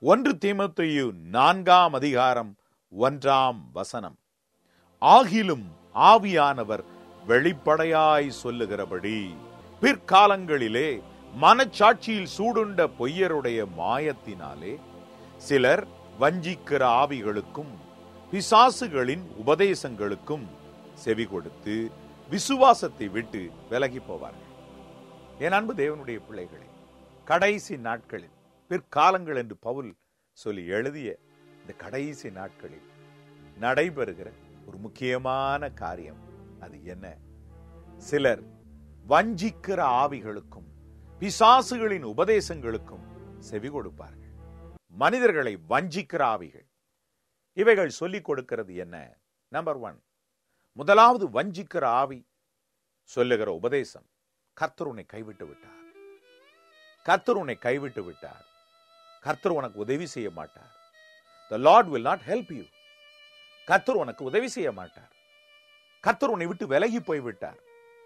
ஒன்று தீமத்தையு நான்காம் அதிகாரம் ஒன்றாம் வசனம் ஆகிலும் ஆவியானவர் வெளிப்படையாய் சொல்லுகிறபடி பிற்காலங்களிலே மனச்சாட்சியில் சூடுண்ட பொய்யருடைய மாயத்தினாலே சிலர் வஞ்சிக்கிற ஆவிகளுக்கும் பிசாசுகளின் உபதேசங்களுக்கும் செவி கொடுத்து விசுவாசத்தை விட்டு விலகி போவார்கள் என் அன்பு தேவனுடைய பிள்ளைகளே கடைசி நாட்களில் பிற்காலங்கள் என்று பவுல் சொல்லி எழுதிய இந்த கடைசி நாட்களில் நடைபெறுகிற ஒரு முக்கியமான காரியம் அது என்ன சிலர் வஞ்சிக்கிற ஆவிகளுக்கும் பிசாசுகளின் உபதேசங்களுக்கும் செவி கொடுப்பார்கள் மனிதர்களை வஞ்சிக்கிற ஆவிகள் இவைகள் சொல்லிக் கொடுக்கிறது என்ன நம்பர் ஒன் முதலாவது வஞ்சிக்கிற ஆவி சொல்லுகிற உபதேசம் கர்த்தர் உன்னை கைவிட்டு விட்டார் கர்த்தர் உன்னை கைவிட்டு விட்டார் கர்த்தர் உனக்கு உதவி செய்ய மாட்டார் the lord will not help you கர்த்தர் உனக்கு உதவி செய்ய மாட்டார் கர்த்தர் உன்னை விட்டு விலகி போய்விட்டார்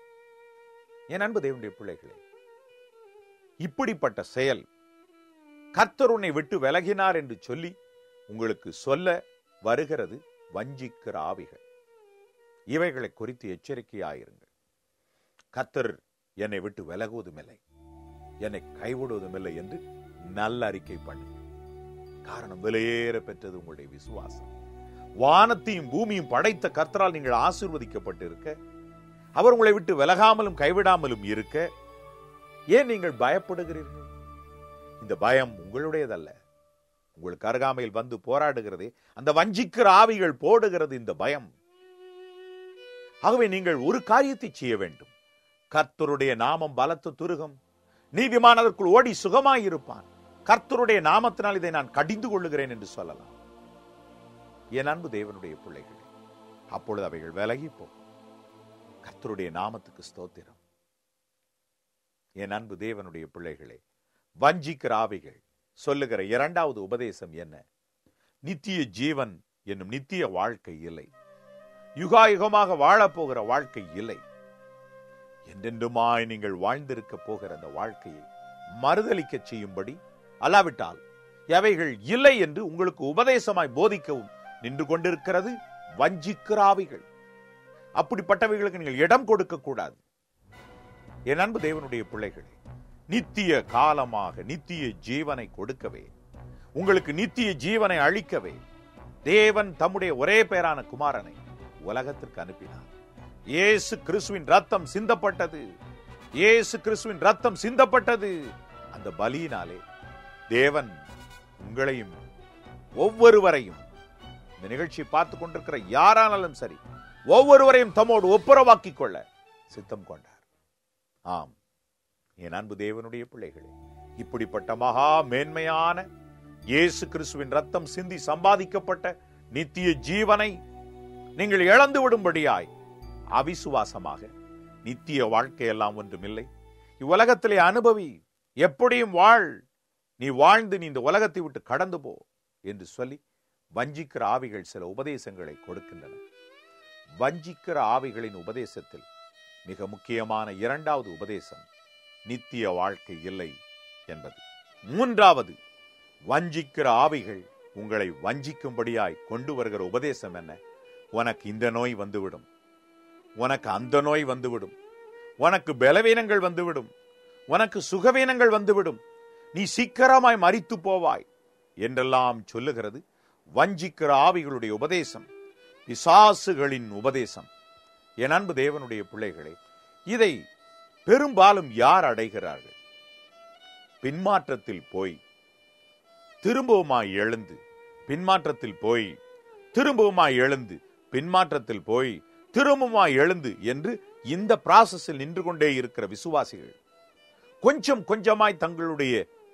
என் அன்பு தேவனுடைய பிள்ளைகளே இப்படிப்பட்ட செயல் கர்த்தர் உன்னை விட்டு விலகினார் என்று சொல்லி உங்களுக்கு சொல்ல வருகிறது வஞ்சிக்கிற ஆவிகள் இவைகளை குறித்து எச்சரிக்கையாயிருங்கள் கர்த்தர் என்னை விட்டு விலகுவதுமில்லை என்னை கைவிடுவதுமில்லை என்று நல்ல அறிக்கை பண்ணுங்கள் காரணம் விலையேற பெற்றது உங்களுடைய விசுவாசம் வானத்தையும் பூமியும் படைத்த கர்த்தரால் நீங்கள் ஆசீர்வதிக்கப்பட்டிருக்க அவர் உங்களை விட்டு விலகாமலும் கைவிடாமலும் இருக்க ஏன் நீங்கள் பயப்படுகிறீர்கள் இந்த பயம் உங்களுடையதல்ல உங்களுக்கு அருகாமையில் வந்து போராடுகிறதே அந்த வஞ்சிக்கிற ஆவிகள் போடுகிறது இந்த பயம் ஆகவே நீங்கள் ஒரு காரியத்தை செய்ய வேண்டும் கர்த்தருடைய நாமம் பலத்த துருகம் நீதிமானதற்குள் ஓடி சுகமாயிருப்பான் கர்த்தருடைய நாமத்தினால் இதை நான் கடிந்து கொள்ளுகிறேன் என்று சொல்லலாம் என் அன்பு தேவனுடைய பிள்ளைகளே அப்பொழுது அவைகள் விலகி போகும் கர்த்தருடைய நாமத்துக்கு ஸ்தோத்திரம் என் அன்பு தேவனுடைய பிள்ளைகளே வஞ்சிக்கிற ஆவிகள் சொல்லுகிற இரண்டாவது உபதேசம் என்ன நித்திய ஜீவன் என்னும் நித்திய வாழ்க்கை இல்லை யுகாயுகமாக வாழப்போகிற வாழ்க்கை இல்லை என்றென்றுமாய் நீங்கள் வாழ்ந்திருக்க போகிற அந்த வாழ்க்கையை மறுதலிக்க செய்யும்படி அல்லாவிட்டால் எவைகள் இல்லை என்று உங்களுக்கு உபதேசமாய் போதிக்கவும் நின்று கொண்டிருக்கிறது வஞ்சிக்கிராவிகள் அப்படிப்பட்டவைகளுக்கு நீங்கள் இடம் கொடுக்க கூடாது என் அன்பு தேவனுடைய பிள்ளைகளே நித்திய காலமாக நித்திய ஜீவனை கொடுக்கவே உங்களுக்கு நித்திய ஜீவனை அளிக்கவே தேவன் தம்முடைய ஒரே பேரான குமாரனை உலகத்திற்கு அனுப்பினார் இயேசு கிறிஸ்துவின் ரத்தம் சிந்தப்பட்டது இயேசு கிறிஸ்துவின் ரத்தம் சிந்தப்பட்டது அந்த பலியினாலே தேவன் உங்களையும் ஒவ்வொருவரையும் இந்த நிகழ்ச்சியை பார்த்து கொண்டிருக்கிற யாரானாலும் சரி ஒவ்வொருவரையும் தம்மோடு ஒப்புரவாக்கிக் கொள்ள சித்தம் கொண்டார் ஆம் என் அன்பு தேவனுடைய பிள்ளைகளே இப்படிப்பட்ட மகா மேன்மையான இயேசு கிறிஸ்துவின் ரத்தம் சிந்தி சம்பாதிக்கப்பட்ட நித்திய ஜீவனை நீங்கள் இழந்து விடும்படியாய் அவிசுவாசமாக நித்திய வாழ்க்கையெல்லாம் ஒன்றுமில்லை இவ்வுலகத்திலே அனுபவி எப்படியும் வாழ் நீ வாழ்ந்து நீ இந்த உலகத்தை விட்டு கடந்து போ என்று சொல்லி வஞ்சிக்கிற ஆவிகள் சில உபதேசங்களை கொடுக்கின்றன வஞ்சிக்கிற ஆவிகளின் உபதேசத்தில் மிக முக்கியமான இரண்டாவது உபதேசம் நித்திய வாழ்க்கை இல்லை என்பது மூன்றாவது வஞ்சிக்கிற ஆவிகள் உங்களை வஞ்சிக்கும்படியாய் கொண்டு வருகிற உபதேசம் என்ன உனக்கு இந்த நோய் வந்துவிடும் உனக்கு அந்த நோய் வந்துவிடும் உனக்கு பலவீனங்கள் வந்துவிடும் உனக்கு சுகவீனங்கள் வந்துவிடும் நீ சீக்கிரமாய் மரித்து போவாய் என்றெல்லாம் சொல்லுகிறது வஞ்சிக்கிற ஆவிகளுடைய உபதேசம் பிசாசுகளின் உபதேசம் என் அன்பு தேவனுடைய பிள்ளைகளே இதை பெரும்பாலும் யார் அடைகிறார்கள் பின்மாற்றத்தில் போய் திரும்பவுமாய் எழுந்து பின்மாற்றத்தில் போய் திரும்பவுமாய் எழுந்து பின்மாற்றத்தில் போய் திரும்பவுமாய் எழுந்து என்று இந்த ப்ராசஸில் நின்று கொண்டே இருக்கிற விசுவாசிகள் கொஞ்சம் கொஞ்சமாய் தங்களுடைய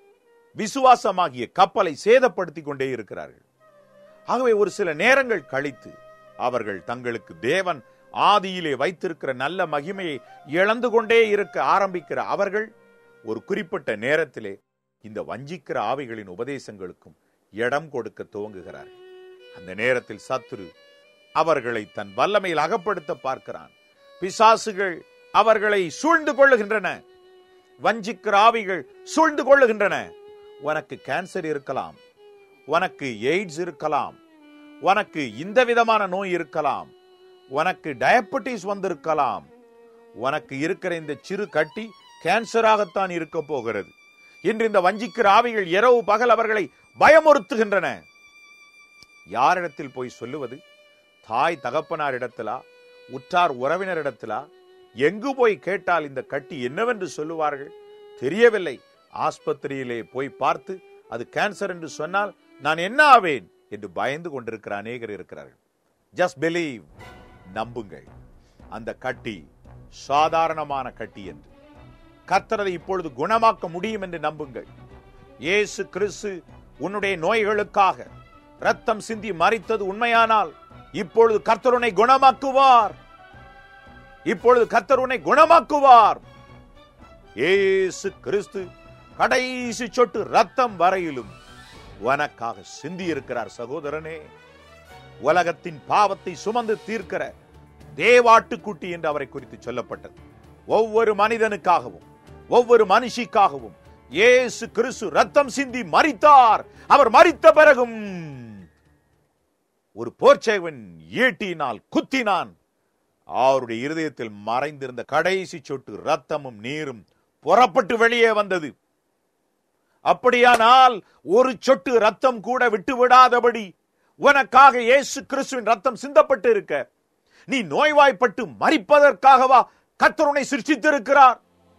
விசுவாசமாகிய கப்பலை சேதப்படுத்தி கொண்டே இருக்கிறார்கள் ஆகவே ஒரு சில நேரங்கள் கழித்து அவர்கள் தங்களுக்கு தேவன் ஆதியிலே வைத்திருக்கிற நல்ல மகிமையை இழந்து கொண்டே இருக்க ஆரம்பிக்கிற அவர்கள் ஒரு குறிப்பிட்ட நேரத்திலே இந்த வஞ்சிக்கிற ஆவிகளின் உபதேசங்களுக்கும் இடம் கொடுக்க துவங்குகிறார்கள் அந்த நேரத்தில் சத்துரு அவர்களை தன் வல்லமையில் அகப்படுத்த பார்க்கிறான் பிசாசுகள் அவர்களை சூழ்ந்து கொள்ளுகின்றன வஞ்சிக்கிற ஆவிகள் சூழ்ந்து கொள்ளுகின்றன உனக்கு கேன்சர் இருக்கலாம் உனக்கு எய்ட்ஸ் இருக்கலாம் உனக்கு இந்த விதமான நோய் இருக்கலாம் உனக்கு டயபெட்டிஸ் வந்திருக்கலாம் உனக்கு இருக்கிற இந்த சிறு கட்டி கேன்சராகத்தான் இருக்க போகிறது இன்று இந்த வஞ்சிக்கிற ஆவிகள் இரவு பகல் அவர்களை பயமுறுத்துகின்றன யாரிடத்தில் போய் சொல்லுவது தாய் தகப்பனாரிடத்திலா உற்றார் உறவினரிடத்திலா எங்கு போய் கேட்டால் இந்த கட்டி என்னவென்று சொல்லுவார்கள் தெரியவில்லை ஆஸ்பத்திரியிலே போய் பார்த்து அது கேன்சர் என்று சொன்னால் நான் என்ன ஆவேன் என்று பயந்து கொண்டிருக்கிற அநேகர் இருக்கிறார்கள் ஜஸ்ட் பிலீவ் நம்புங்கள் அந்த கட்டி சாதாரணமான கட்டி என்று கர்த்தரதை இப்பொழுது குணமாக்க முடியும் என்று நம்புங்கள் இயேசு கிறிஸ்து உன்னுடைய நோய்களுக்காக ரத்தம் சிந்தி மறித்தது உண்மையானால் இப்பொழுது கர்த்தர் உன்னை குணமாக்குவார் இப்பொழுது கர்த்தர் உன்னை குணமாக்குவார் இயேசு கிறிஸ்து கடைசி சொட்டு ரத்தம் வரையிலும் உனக்காக சிந்தி இருக்கிறார் சகோதரனே உலகத்தின் பாவத்தை சுமந்து தீர்க்கிற தேவாட்டுக்குட்டி என்று அவரை குறித்து சொல்லப்பட்டது ஒவ்வொரு மனிதனுக்காகவும் ஒவ்வொரு மனுஷிக்காகவும் இயேசு கிறிஸ்து ரத்தம் சிந்தி மரித்தார் அவர் மரித்த பிறகும் ஒரு போர்ச்சேவன் ஈட்டினால் குத்தினான் அவருடைய இருதயத்தில் மறைந்திருந்த கடைசி சொட்டு ரத்தமும் நீரும் புறப்பட்டு வெளியே வந்தது அப்படியானால் ஒரு சொட்டு ரத்தம் கூட விட்டு விடாதபடி உனக்காக இயேசு கிறிஸ்துவின் ரத்தம் சிந்தப்பட்டு இருக்க நீ நோய்வாய்ப்பட்டு மறிப்பதற்காகவா கர்த்தர் உன்னை சிருஷ்டித்திருக்கிறார்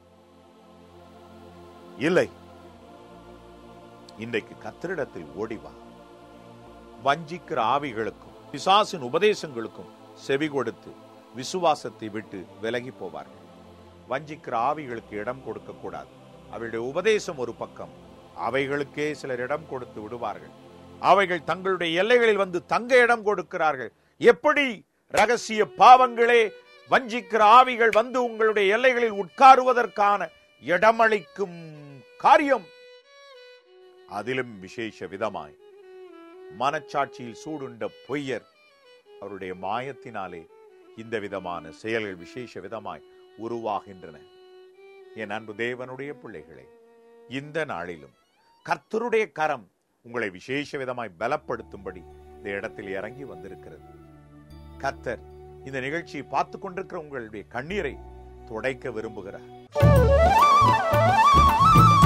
இல்லை இன்றைக்கு கத்தரிடத்தில் ஓடிவா வஞ்சிக்கிற ஆவிகளுக்கும் பிசாசின் உபதேசங்களுக்கும் செவி கொடுத்து விசுவாசத்தை விட்டு விலகி போவார்கள் வஞ்சிக்கிற ஆவிகளுக்கு இடம் கொடுக்க கூடாது அவருடைய உபதேசம் ஒரு பக்கம் அவைகளுக்கே சிலர் இடம் கொடுத்து விடுவார்கள் அவைகள் தங்களுடைய எல்லைகளில் வந்து தங்க இடம் கொடுக்கிறார்கள் எப்படி ரகசிய பாவங்களே வஞ்சிக்கிற ஆவிகள் வந்து உங்களுடைய எல்லைகளில் உட்காருவதற்கான இடமளிக்கும் காரியம் அதிலும் விசேஷ விதமாய் மனச்சாட்சியில் சூடுண்ட பொய்யர் அவருடைய மாயத்தினாலே இந்த விதமான செயல்கள் விசேஷ விதமாய் உருவாகின்றன என் அன்பு தேவனுடைய பிள்ளைகளே இந்த நாளிலும் கர்த்தருடைய கரம் உங்களை விசேஷ விதமாய் பலப்படுத்தும்படி இந்த இடத்தில் இறங்கி வந்திருக்கிறது கர்த்தர் இந்த நிகழ்ச்சியை பார்த்து கொண்டிருக்கிற உங்களுடைய கண்ணீரை துடைக்க விரும்புகிறார்